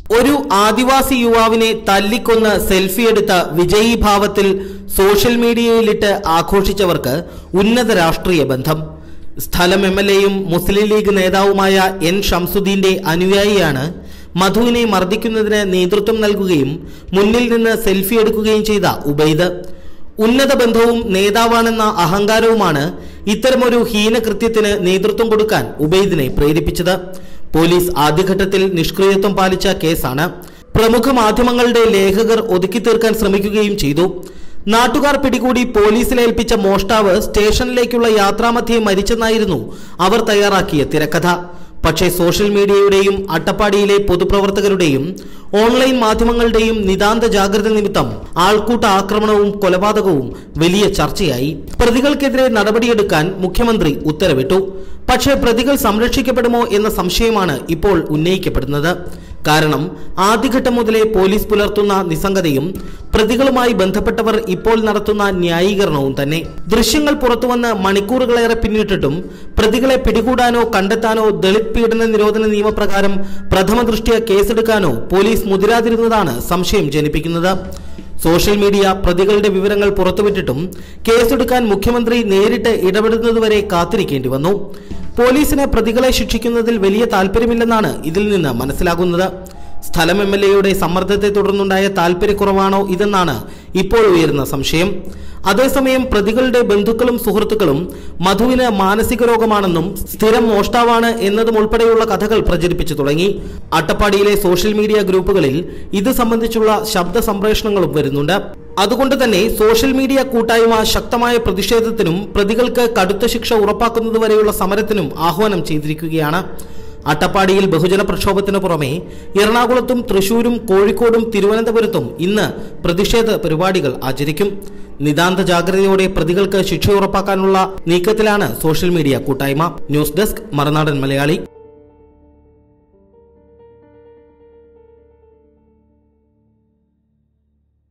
ഒരു ആദിവാസി യുവാവിനെ തല്ലിക്കൊന്ന് സെൽഫിയെടുത്ത വിജയീഭാവത്തിൽ സോഷ്യൽ മീഡിയയിലിട്ട് ആഘോഷിച്ചവർക്ക് ഉന്നത രാഷ്ട്രീയ ബന്ധം സ്ഥലം എം എൽ എയും മുസ്ലിം ലീഗ് നേതാവുമായ എൻ ഷംസുദ്ദീന്റെ അനുയായിയാണ് മധുവിനെ മർദ്ദിക്കുന്നതിന് നേതൃത്വം നൽകുകയും മുന്നിൽ നിന്ന് സെൽഫി എടുക്കുകയും ചെയ്ത ഉബൈദ് ഉന്നത ബന്ധവും നേതാവാണെന്ന അഹങ്കാരവുമാണ് ഇത്തരമൊരു ഹീനകൃത്യത്തിന് നേതൃത്വം കൊടുക്കാൻ ഉബൈദിനെ പ്രേരിപ്പിച്ചത് പോലീസ് ആദ്യഘട്ടത്തിൽ നിഷ്ക്രിയത്വം പാലിച്ച കേസാണ് പ്രമുഖ മാധ്യമങ്ങളുടെ ലേഖകർ ഒതുക്കി തീർക്കാൻ ശ്രമിക്കുകയും ചെയ്തു നാട്ടുകാർ പിടികൂടി പോലീസിൽ ഏൽപ്പിച്ച മോഷ്ടാവ് സ്റ്റേഷനിലേക്കുള്ള യാത്രാമധ്യേ മരിച്ചെന്നായിരുന്നു അവർ തയ്യാറാക്കിയ തിരക്കഥ പക്ഷേ സോഷ്യൽ മീഡിയയുടെയും അട്ടപ്പാടിയിലെ പൊതുപ്രവർത്തകരുടെയും ഓൺലൈൻ മാധ്യമങ്ങളുടെയും നിതാന്ത ജാഗ്രത നിമിത്തം ആൾക്കൂട്ട ആക്രമണവും കൊലപാതകവും വലിയ ചർച്ചയായി പ്രതികൾക്കെതിരെ നടപടിയെടുക്കാൻ മുഖ്യമന്ത്രി ഉത്തരവിട്ടു പക്ഷേ പ്രതികൾ സംരക്ഷിക്കപ്പെടുമോ എന്ന സംശയമാണ് ഇപ്പോൾ ഉന്നയിക്കപ്പെടുന്നത് കാരണം ആദ്യഘട്ടം മുതലേ പോലീസ് പുലർത്തുന്ന നിസ്സംഗതയും പ്രതികളുമായി ബന്ധപ്പെട്ടവർ ഇപ്പോൾ നടത്തുന്ന ന്യായീകരണവും തന്നെ ദൃശ്യങ്ങൾ പുറത്തുവന്ന് മണിക്കൂറുകളേറെ പിന്നിട്ടിട്ടും പ്രതികളെ പിടികൂടാനോ കണ്ടെത്താനോ ദളിത് പീഡന നിരോധന നിയമപ്രകാരം പ്രഥമ ദൃഷ്ട്യ കേസെടുക്കാനോ പോലീസ് മുതിരാതിരുന്നതാണ് സംശയം ജനിപ്പിക്കുന്നത് സോഷ്യൽ മീഡിയ പ്രതികളുടെ വിവരങ്ങൾ പുറത്തുവിട്ടിട്ടും കേസെടുക്കാൻ മുഖ്യമന്ത്രി നേരിട്ട് ഇടപെടുന്നതുവരെ കാത്തിരിക്കേണ്ടി വന്നു പോലീസിന് പ്രതികളെ ശിക്ഷിക്കുന്നതിൽ വലിയ താല്പര്യമില്ലെന്നാണ് ഇതിൽ നിന്ന് മനസ്സിലാകുന്നത് സ്ഥലം എം എൽ എയുടെ സമ്മർദ്ദത്തെ തുടർന്നുണ്ടായ താല്പര്യക്കുറവാണോ ഇതെന്നാണ് ഇപ്പോൾ ഉയരുന്ന സംശയം അതേസമയം പ്രതികളുടെ ബന്ധുക്കളും സുഹൃത്തുക്കളും മധുവിന് മാനസിക രോഗമാണെന്നും സ്ഥിരം മോഷ്ടാവാണ് എന്നതും ഉൾപ്പെടെയുള്ള കഥകൾ പ്രചരിപ്പിച്ചു തുടങ്ങി അട്ടപ്പാടിയിലെ സോഷ്യൽ മീഡിയ ഗ്രൂപ്പുകളിൽ ഇത് സംബന്ധിച്ചുള്ള ശബ്ദ സംപ്രേഷണങ്ങളും വരുന്നുണ്ട് അതുകൊണ്ട് തന്നെ സോഷ്യൽ മീഡിയ കൂട്ടായ്മ ശക്തമായ പ്രതിഷേധത്തിനും പ്രതികൾക്ക് കടുത്ത ശിക്ഷ ഉറപ്പാക്കുന്നതുവരെയുള്ള സമരത്തിനും ആഹ്വാനം ചെയ്തിരിക്കുകയാണ് അട്ടപ്പാടിയിൽ ബഹുജന പ്രക്ഷോഭത്തിന് പുറമെ എറണാകുളത്തും തൃശൂരും കോഴിക്കോടും തിരുവനന്തപുരത്തും ഇന്ന് പ്രതിഷേധ പരിപാടികൾ ആചരിക്കും നിതാന്ത ജാഗ്രതയോടെ പ്രതികൾക്ക് ശിക്ഷ ഉറപ്പാക്കാനുള്ള നീക്കത്തിലാണ് സോഷ്യൽ മീഡിയ കൂട്ടായ്മ ന്യൂസ് ഡെസ്ക് മറുനാടൻ മലയാളി